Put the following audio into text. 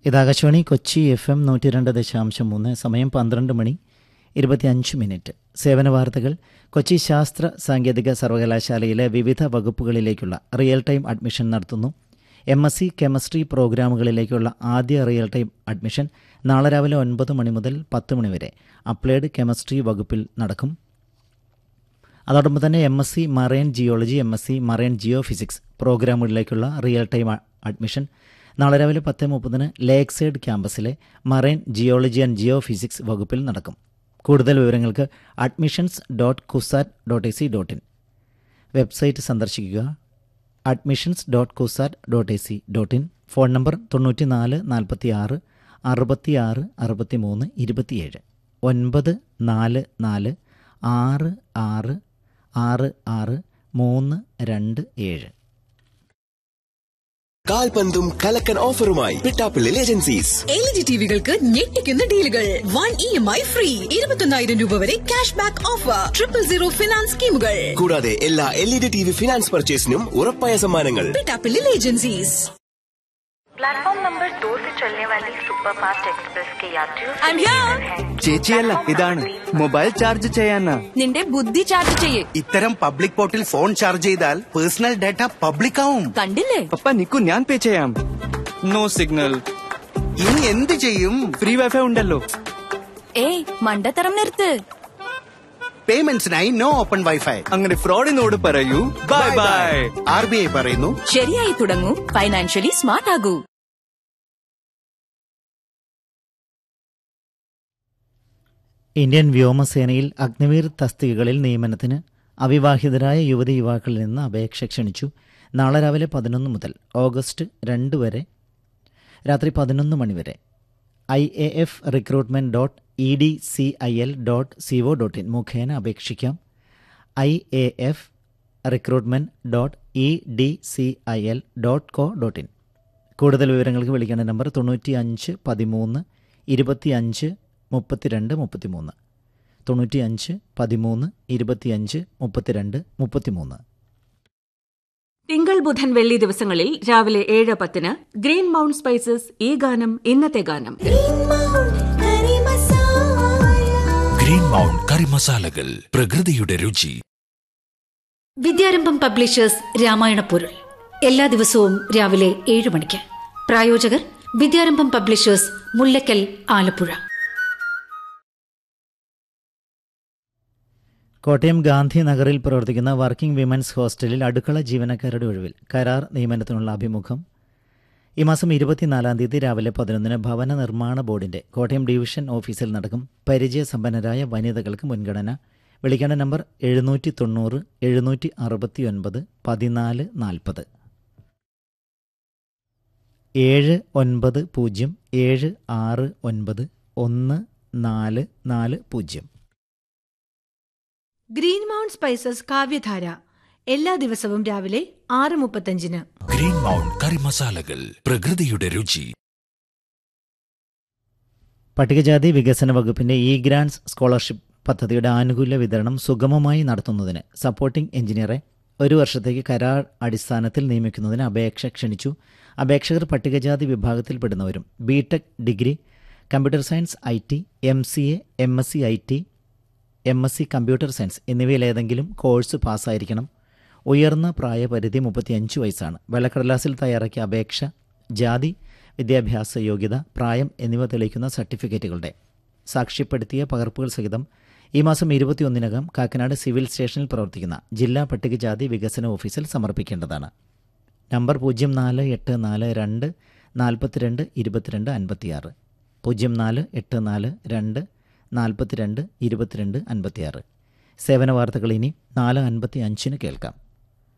ഇത് Akashvani Kochi F M നൂറ്റി രണ്ട് ദശാംശം മൂന്ന് സമയം പന്ത്രണ്ട് മണി ഇരുപത്തിയഞ്ച് മിനിറ്റ് സേവന വാർത്തകൾ കൊച്ചി ശാസ്ത്ര സാങ്കേതിക സർവകലാശാലയിലെ വിവിധ വകുപ്പുകളിലേക്കുള്ള റിയൽ ടൈം അഡ്മിഷൻ നടത്തുന്നു എം എസ് സി കെമിസ്ട്രി പ്രോഗ്രാമുകളിലേക്കുള്ള ആദ്യ റിയൽ ടൈം അഡ്മിഷൻ നാളെ രാവിലെ ഒൻപത് മണി മുതൽ പത്ത് മണി വരെ അപ്ലൈഡ് കെമിസ്ട്രി വകുപ്പിൽ നടക്കും അതോടൊപ്പം തന്നെ M S C marine geology M S C marine geophysics പ്രോഗ്രാമുകളിലേക്കുള്ള റിയൽ ടൈം അ- അഡ്മിഷൻ നാളെ രാവിലെ പത്ത് മുപ്പതിന് ലേക്ക് സൈഡ് ക്യാമ്പസിലെ marine geology and geophysics വകുപ്പിൽ നടക്കും കൂടുതൽ വിവരങ്ങൾക്ക് admissions dot CUSAT dot A C dot in website സന്ദർശിക്കുക admissions dot CUSAT dot A C dot in phone number തൊണ്ണൂറ്റി നാല് നാൽപ്പത്തി ആറ് അറുപത്തി ആറ് അറുപത്തി മൂന്ന് ഇരുപത്തിയേഴ് ഒൻപത് നാല് നാല് ആറ് ആറ് ആറ് ആറ് മൂന്ന് രണ്ട് ഏഴ് കാൽപന്തും കലക്കൻ ഓഫറുമായി പിട്ടാപ്പിള്ളിൽ ഏജൻസീസ് എൽ ജി ടിവികൾക്ക് ഞെട്ടിക്കുന്ന ഡീലുകൾ one E M I free ഇരുപത്തൊന്നായിരം രൂപ വരെ cash back offer triple zero finance സ്കീമുകൾ കൂടാതെ എല്ലാ L E D T V finance പർച്ചേസിനും ഉറപ്പായ സമ്മാനങ്ങൾ പിട്ടാപ്പിള്ളിൽ ഏജൻസീസ് प्लेटफॉर्म नंबर दो से चलने वाली सुपर फास्ट एक्सप्रेस के यात्रियों से I'm here. निवेदन है ചേച്ചിയല്ല ഇതാണ് മൊബൈൽ ചാർജ് ചെയ്യാനാ നിന്റെ ബുദ്ധി ചാർജ് ചെയ്യേ ഇത്തരം പബ്ലിക് പോർട്ടിൽ ഫോൺ ചാർജ് ചെയ്താൽ പേഴ്സണൽ ഡാറ്റ പബ്ലിക് ആവും കണ്ടില്ലേ പപ്പ നിക്കു ഞാൻ പേ ചെയ്യാം നോ സിഗ്നൽ ഇനി എന്ത് ചെയ്യും ഫ്രീ വൈഫൈ ഉണ്ടല്ലോ ഏയ് മണ്ടത്തരം നിർത്ത് പേയ്മെന്റ്സിനായി നോ ഓപ്പൺ വൈഫൈ അങ്ങനെ ഫ്രോഡിനോട് പറയൂ bye bye R B I പറയുന്നു ശരിയായി തുടങ്ങൂ ഫൈനാൻഷ്യലി സ്മാർട്ട് ആകൂ ഇന്ത്യൻ വ്യോമസേനയിൽ അഗ്നിവീർ തസ്തികകളിൽ നിയമനത്തിന് അവിവാഹിതരായ യുവതി യുവാക്കളിൽ നിന്ന് അപേക്ഷ ക്ഷണിച്ചു നാളെ രാവിലെ പതിനൊന്ന് മുതൽ ഓഗസ്റ്റ് രണ്ട് വരെ രാത്രി പതിനൊന്ന് മണി വരെ I A F recruitment dot E D C I L dot C O dot in മുഖേന അപേക്ഷിക്കാം I A F recruitment dot E D C I L dot co dot in കൂടുതൽ വിവരങ്ങൾക്ക് വിളിക്കേണ്ട നമ്പർ തൊണ്ണൂറ്റി അഞ്ച് പതിമൂന്ന് ഇരുപത്തി അഞ്ച് മുപ്പത്തിരണ്ട് മുപ്പത്തിമൂന്ന് തൊണ്ണൂറ്റി അഞ്ച് പതിമൂന്ന് ഇരുപത്തിയഞ്ച് മുപ്പത്തിരണ്ട് മുപ്പത്തിമൂന്ന് തിങ്കൾ ബുധൻ വെള്ളി ദിവസങ്ങളിൽ രാവിലെ ഏഴ് പത്തിന് ഗ്രീൻ മൗണ്ട് സ്പൈസസ് ഈ ഗാനം ഇന്നത്തെ ഗാനം ഗ്രീൻ മൗണ്ട് കറി മസാലകൾ പ്രകൃതിയുടെ രുചി വിദ്യാരംഭം പബ്ലിഷേഴ്സ് രാമായണ പൊരുൾ എല്ലാ ദിവസവും രാവിലെ ഏഴ് മണിക്ക് പ്രായോജകർ വിദ്യാരംഭം പബ്ലിഷേഴ്സ് മുല്ലക്കൽ ആലപ്പുഴ കോട്ടയം ഗാന്ധി നഗറിൽ പ്രവർത്തിക്കുന്ന വർക്കിംഗ് വിമൻസ് ഹോസ്റ്റലിൽ അടുക്കള ജീവനക്കാരുടെ ഒഴിവിൽ കരാർ നിയമനത്തിനുള്ള അഭിമുഖം ഈ മാസം ഇരുപത്തിനാലാം തീയതി രാവിലെ പതിനൊന്നിന് ഭവന നിർമ്മാണ ബോർഡിന്റെ കോട്ടയം ഡിവിഷൻ ഓഫീസിൽ നടക്കും പരിചയസമ്പന്നരായ വനിതകൾക്ക് മുൻഗണന വിളിക്കേണ്ട നമ്പർ എഴുന്നൂറ്റി തൊണ്ണൂറ് എഴുന്നൂറ്റി അറുപത്തി ഒൻപത് പതിനാല് നാൽപ്പത് ഏഴ് ഒൻപത് പൂജ്യം ഏഴ് ആറ് ഒൻപത് ഒന്ന് നാല് നാല് പൂജ്യം ഗ്രീൻ മൗണ്ട് സ്പൈസസ് കാവ്യധാര എല്ലാ ദിവസവും രാവിലെ ആറ് മുപ്പത്തഞ്ചിന് ഗ്രീൻ മൗണ്ട് കറി മസാലകൾ പ്രകൃതിയുടെ രുചി പട്ടികജാതി വികസന വകുപ്പിന്റെ ഇ ഗ്രാൻസ് സ്കോളർഷിപ്പ് പദ്ധതിയുടെ ആനുകൂല്യ വിതരണം സുഗമമായി നടത്തുന്നതിന് സപ്പോർട്ടിംഗ് എഞ്ചിനീയറെ ഒരു വർഷത്തേക്ക് കരാർ അടിസ്ഥാനത്തിൽ നിയമിക്കുന്നതിന് അപേക്ഷ ക്ഷണിച്ചു അപേക്ഷകർ പട്ടികജാതി വിഭാഗത്തിൽപ്പെടുന്നവരും B tech degree computer science I T M C A M S C I T M S C computer science എന്നിവയിലേതെങ്കിലും കോഴ്സ് പാസ്സായിരിക്കണം ഉയർന്ന പ്രായപരിധി മുപ്പത്തിയഞ്ച് വയസ്സാണ് വെള്ളക്കടലാസിൽ തയ്യാറാക്കിയ അപേക്ഷ ജാതി വിദ്യാഭ്യാസ യോഗ്യത പ്രായം എന്നിവ തെളിയിക്കുന്ന സർട്ടിഫിക്കറ്റുകളുടെ സാക്ഷ്യപ്പെടുത്തിയ പകർപ്പുകൾ സഹിതം ഈ മാസം ഇരുപത്തിയൊന്നിനകം കാക്കനാട് സിവിൽ സ്റ്റേഷനിൽ പ്രവർത്തിക്കുന്ന ജില്ലാ പട്ടികജാതി വികസന ഓഫീസിൽ സമർപ്പിക്കേണ്ടതാണ് നമ്പർ പൂജ്യം നാല് എട്ട് നാല് രണ്ട് നാൽപ്പത്തിരണ്ട് ഇരുപത്തിരണ്ട് അൻപത്തിയാറ് പൂജ്യം നാല് എട്ട് നാല് രണ്ട് നാൽപ്പത്തിരണ്ട് ഇരുപത്തിരണ്ട് അൻപത്തിയാറ് സേവന വാർത്തകൾ ഇനി നാല് അൻപത്തി അഞ്ചിന് കേൾക്കാം